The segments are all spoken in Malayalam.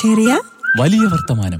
ചെറിയ വലിയ വർത്തമാനം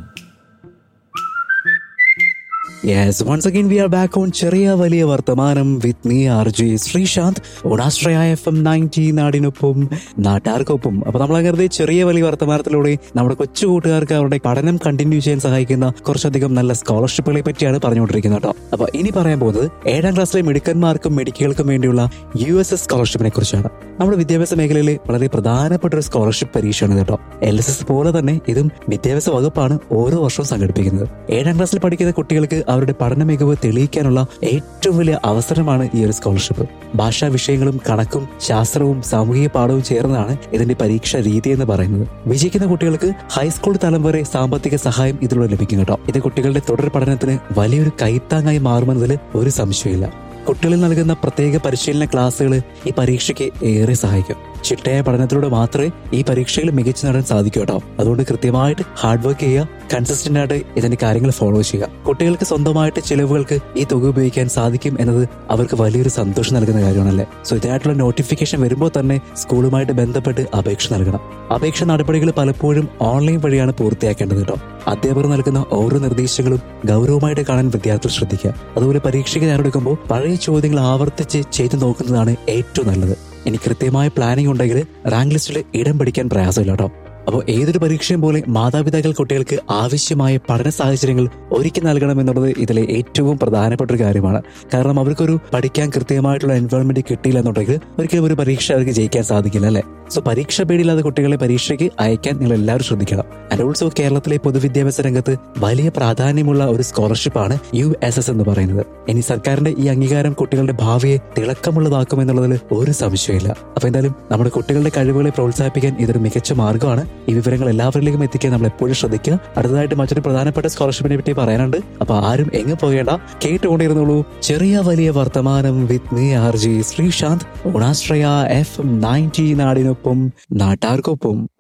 Yes, once again we are back on ചെറിയ വലിയ വർത്തമാനം with me R J Sreesanth ഓണാശ്രയ എഫ് എം നയൻറ്റി നാടിനൊപ്പം നാട്ടാർക്കൊപ്പം അപ്പൊ നമ്മൾ അങ്ങനെ ചെറിയ വലിയ വർത്തമാനത്തിലൂടെ നമ്മുടെ കൊച്ചു കൂട്ടുകാർക്ക് അവരുടെ പഠനം കണ്ടിന്യൂ ചെയ്യാൻ സഹായിക്കുന്ന കുറച്ചധികം നല്ല സ്കോളർഷിപ്പുകളെ പറ്റിയാണ് പറഞ്ഞുകൊണ്ടിരിക്കുന്നത് കേട്ടോ അപ്പൊ ഇനി പറയാൻ പോകുന്നത് ഏഴാം ക്ലാസ്സിലെ മിടുക്കന്മാർക്കും മെഡിക്കുകൾക്കും വേണ്ടിയുള്ള യു എസ് എസ് സ്കോളർഷിപ്പിനെ കുറിച്ചാണ് നമ്മുടെ വിദ്യാഭ്യാസ മേഖലയിലെ വളരെ പ്രധാനപ്പെട്ട ഒരു സ്കോളർഷിപ്പ് പരീക്ഷയാണ് കേട്ടോ എൽ എസ് എസ് പോലെ തന്നെ ഇതും വിദ്യാഭ്യാസ വകുപ്പാണ് ഓരോ വർഷവും സംഘടിപ്പിക്കുന്നത് ഏഴാം ക്ലാസ്സിൽ പഠിക്കുന്ന കുട്ടികൾക്ക് അവരുടെ പഠന മികവ് തെളിയിക്കാനുള്ള ഏറ്റവും വലിയ അവസരമാണ് ഈ ഒരു സ്കോളർഷിപ്പ് ഭാഷാ വിഷയങ്ങളും കണക്കും ശാസ്ത്രവും സാമൂഹിക പാഠവും ചേർന്നതാണ് ഇതിന്റെ പരീക്ഷാ രീതി എന്ന് പറയുന്നത് വിജയിക്കുന്ന കുട്ടികൾക്ക് ഹൈസ്കൂൾ തലം വരെ സാമ്പത്തിക സഹായം ഇതിലൂടെ ലഭിക്കും കേട്ടോ ഇത് കുട്ടികളുടെ തുടർ പഠനത്തിന് വലിയൊരു കൈത്താങ്ങായി മാറുമെന്നതിൽ ഒരു സംശയമില്ല കുട്ടികളിൽ നൽകുന്ന പ്രത്യേക പരിശീലന ക്ലാസ്സുകൾ ഈ പരീക്ഷയ്ക്ക് ഏറെ സഹായിക്കും ചിട്ടയായ പഠനത്തിലൂടെ മാത്രമേ ഈ പരീക്ഷയിൽ മികച്ചു നേടാൻ സാധിക്കൂ കേട്ടോ അതുകൊണ്ട് കൃത്യമായിട്ട് ഹാർഡ് വർക്ക് ചെയ്യുക കൺസിസ്റ്റന്റ് ആയിട്ട് ഇതിന്റെ കാര്യങ്ങൾ ഫോളോ ചെയ്യുക കുട്ടികൾക്ക് സ്വന്തമായിട്ട് ചിലവുകൾക്ക് ഈ തുക ഉപയോഗിക്കാൻ സാധിക്കും എന്നത് അവർക്ക് വലിയൊരു സന്തോഷം നൽകുന്ന കാര്യമാണല്ലേ സോ ഇതിനായിട്ടുള്ള നോട്ടിഫിക്കേഷൻ വരുമ്പോൾ തന്നെ സ്കൂളുമായിട്ട് ബന്ധപ്പെട്ട് അപേക്ഷ നൽകണം അപേക്ഷ നടപടികൾ പലപ്പോഴും ഓൺലൈൻ വഴിയാണ് പൂർത്തിയാക്കേണ്ടത് കേട്ടോ അധ്യാപകർ നൽകുന്ന ഓരോ നിർദ്ദേശങ്ങളും ഗൗരവമായിട്ട് കാണാൻ വിദ്യാർത്ഥികൾ ശ്രദ്ധിക്കുക അതുപോലെ പരീക്ഷയ്ക്ക് തയ്യാറെടുക്കുമ്പോൾ പഴയ ചോദ്യങ്ങൾ ആവർത്തിച്ച് ചെയ്തു നോക്കുന്നതാണ് ഏറ്റവും നല്ലത് ഇനി കൃത്യമായ പ്ലാനിംഗ് ഉണ്ടെങ്കിൽ റാങ്ക് ലിസ്റ്റിൽ ഇടം പിടിക്കാൻ പ്രയാസമില്ല കേട്ടോ അപ്പോൾ ഏതൊരു പരീക്ഷയും പോലെ മാതാപിതാക്കൾ കുട്ടികൾക്ക് ആവശ്യമായ പഠന സാഹചര്യങ്ങൾ ഒരുക്കി നൽകണം എന്നുള്ളത് ഇതിലെ ഏറ്റവും പ്രധാനപ്പെട്ട ഒരു കാര്യമാണ് കാരണം അവർക്കൊരു പഠിക്കാൻ കൃത്യമായിട്ടുള്ള എൻവയോൺമെന്റ് കിട്ടിയില്ല എന്നുണ്ടെങ്കിൽ ഒരിക്കലും ഒരു പരീക്ഷ അവർക്ക് ജയിക്കാൻ സാധിക്കില്ല അല്ലേ സോ പരീക്ഷ പേടിയില്ലാതെ കുട്ടികളെ പരീക്ഷയ്ക്ക് അയക്കാൻ നിങ്ങൾ എല്ലാവരും ശ്രദ്ധിക്കണം ആൻഡ് ഓൾസോ കേരളത്തിലെ പൊതുവിദ്യാഭ്യാസ രംഗത്ത് വലിയ പ്രാധാന്യമുള്ള ഒരു സ്കോളർഷിപ്പാണ് യു എസ് എസ് എന്ന് പറയുന്നത് ഇനി സർക്കാരിന്റെ ഈ അംഗീകാരം കുട്ടികളുടെ ഭാവിയെ തിളക്കമുള്ളതാക്കുമെന്നുള്ളതിൽ ഒരു സംശയമില്ല അപ്പൊ എന്തായാലും നമ്മുടെ കുട്ടികളുടെ കഴിവുകളെ പ്രോത്സാഹിപ്പിക്കാൻ ഇതൊരു മികച്ച മാർഗ്ഗമാണ് ഈ വിവരങ്ങൾ എല്ലാവരിലേക്കും എത്തിക്കാൻ നമ്മൾ എപ്പോഴും ശ്രദ്ധിക്കുക അടുത്തതായിട്ട് മറ്റൊരു പ്രധാനപ്പെട്ട സ്കോളർഷിപ്പിനെ പറ്റി പറയാനുണ്ട് അപ്പൊ ആരും എങ്ങും പോകേണ്ട കേട്ടുകൊണ്ടിരുന്നുള്ളൂ ചെറിയ വലിയ വർത്തമാനം with me R J Sreesanth ഓണാശ്രയ എഫ് എം നയൻറ്റി നാടിനൊപ്പം നാട്ടാർക്കൊപ്പം